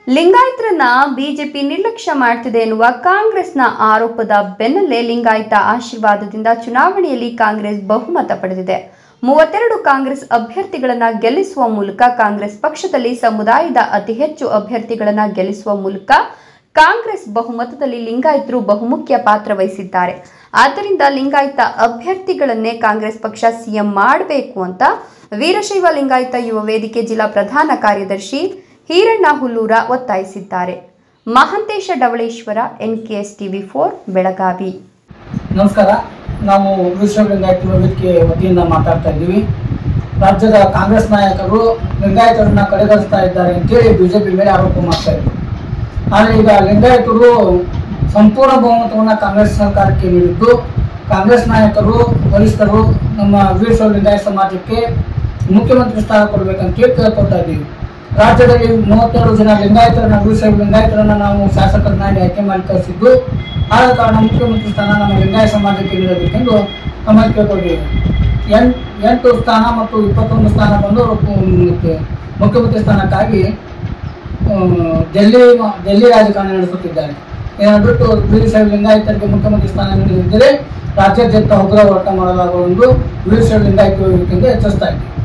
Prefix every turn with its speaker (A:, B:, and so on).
A: ಲಿಂಗಾಯತರನ್ನ BJP ನಿರ್ಲಕ್ಷ್ಯ ಮಾಡ್ತಿದೆ ಎನ್ನುವ ಕಾಂಗ್ರೆಸ್ನ ಆರೋಪದ ಬೆನ್ನಲ್ಲೇ ಲಿಂಗಾಯತ ಆಶೀರ್ವಾದದಿಂದ ಚುನಾವಣೆಯಲ್ಲಿ ಕಾಂಗ್ರೆಸ್ ಬಹುಮತ ಪಡೆದಿದೆ ಮೂವತ್ತೆರಡು ಕಾಂಗ್ರೆಸ್ ಅಭ್ಯರ್ಥಿಗಳನ್ನ ಗೆಲ್ಲಿಸುವ ಮೂಲಕ ಕಾಂಗ್ರೆಸ್ ಪಕ್ಷದಲ್ಲಿ ಸಮುದಾಯದ ಅತಿ ಹೆಚ್ಚು ಅಭ್ಯರ್ಥಿಗಳನ್ನ ಗೆಲ್ಲಿಸುವ ಮೂಲಕ ಕಾಂಗ್ರೆಸ್ ಬಹುಮತದಲ್ಲಿ ಲಿಂಗಾಯತರು ಬಹುಮುಖ್ಯ ಪಾತ್ರ ವಹಿಸಿದ್ದಾರೆ ಆದ್ದರಿಂದ ಲಿಂಗಾಯತ ಅಭ್ಯರ್ಥಿಗಳನ್ನೇ ಕಾಂಗ್ರೆಸ್ ಪಕ್ಷ ಸಿಎಂ ಮಾಡಬೇಕು ಅಂತ ವೀರಶೈವ ಲಿಂಗಾಯತ ಯುವ ವೇದಿಕೆ ಜಿಲ್ಲಾ ಪ್ರಧಾನ ಕಾರ್ಯದರ್ಶಿ ಹೀರಣ್ಣ ಹುಲ್ಲೂರ ಒತ್ತಾಯಿಸಿದ್ದಾರೆ Mahantesh Davaleshwar NKS TV four Belagavi
B: ನಮಸ್ಕಾರ ನಾವು ವಿಶ್ವ ಲಿಂಗಾಯತ ವೇದಿಕೆ ವತಿಯಿಂದ ಮಾತಾಡ್ತಾ ಇದ್ದೀವಿ ರಾಜ್ಯದ ಕಾಂಗ್ರೆಸ್ ನಾಯಕರು ಲಿಂಗಾಯತರನ್ನ ಕಡೆಗಣಿಸ್ತಾ ಇದ್ದಾರೆ ಅಂತೇಳಿ ಬಿಜೆಪಿ ಮೇಲೆ ಆರೋಪ ಮಾಡ್ತಾ ಇದ್ದಾರೆ ಆದರೆ ಈಗ ಲಿಂಗಾಯತರು ಸಂಪೂರ್ಣ ಬಹುಮತವನ್ನು ಕಾಂಗ್ರೆಸ್ ಸರ್ಕಾರಕ್ಕೆ ನೀಡಿದ್ದು ಕಾಂಗ್ರೆಸ್ ನಾಯಕರು ವರಿಷ್ಠರು ನಮ್ಮ ವೀರಶೈವ ಲಿಂಗಾಯತ ಸಮಾಜಕ್ಕೆ ಮುಖ್ಯಮಂತ್ರಿ ಸ್ಥಾನ ಕೊಡಬೇಕಂತೇಳಿ ಕೇಳ್ಕೊಳ್ತಾ ಇದ್ದೀವಿ ರಾಜ್ಯದಲ್ಲಿ ಮೂವತ್ತೆರಡು ಜನ ಲಿಂಗಾಯತರನ್ನ ವೀರಶೈವ ಲಿಂಗಾಯತರನ್ನ ನಾವು ಶಾಸಕರನ್ನಾಗಿ ಆಯ್ಕೆ ಮಾಡಿ ಕಳಿಸಿದ್ದು ಆದ ಕಾರಣ ಮುಖ್ಯಮಂತ್ರಿ ಸ್ಥಾನ ನಮ್ಮ ಲಿಂಗಾಯತ ಸಮಾಜಕ್ಕೆ ನೀಡಬೇಕೆಂದು ತಮ್ಮಲ್ಲಿ ಕೇಳ್ಕೊಂಡಿದ್ದೀವಿ ಎಂಟು ಎಂಟು ಸ್ಥಾನ ಮತ್ತು ಇಪ್ಪತ್ತೊಂದು ಸ್ಥಾನ ಬಂದು ಮತ್ತೆ ಮುಖ್ಯಮಂತ್ರಿ ಸ್ಥಾನಕ್ಕಾಗಿ ಆ, ಡೆಲ್ಲಿ ಡೆಲ್ಲಿ ರಾಜಕಾರಣ ನಡೆಸುತ್ತಿದ್ದಾರೆ ಇದನ್ನು ಬಿಟ್ಟು ವೀರಶೈವ ಲಿಂಗಾಯತರಿಗೆ ಮುಖ್ಯಮಂತ್ರಿ ಸ್ಥಾನ ನೀಡದಿದ್ದರೆ ರಾಜ್ಯಾದ್ಯಂತ ಉಗ್ರ ಹೋರಾಟ ಮಾಡಲಾಗುವುದು ಎಂದು ವೀರಶೈವ ಲಿಂಗಾಯತ ವೇದಿಕೆಯಿಂದ ಎಚ್ಚರಿಸ್ತಾ ಇದ್ದೀವಿ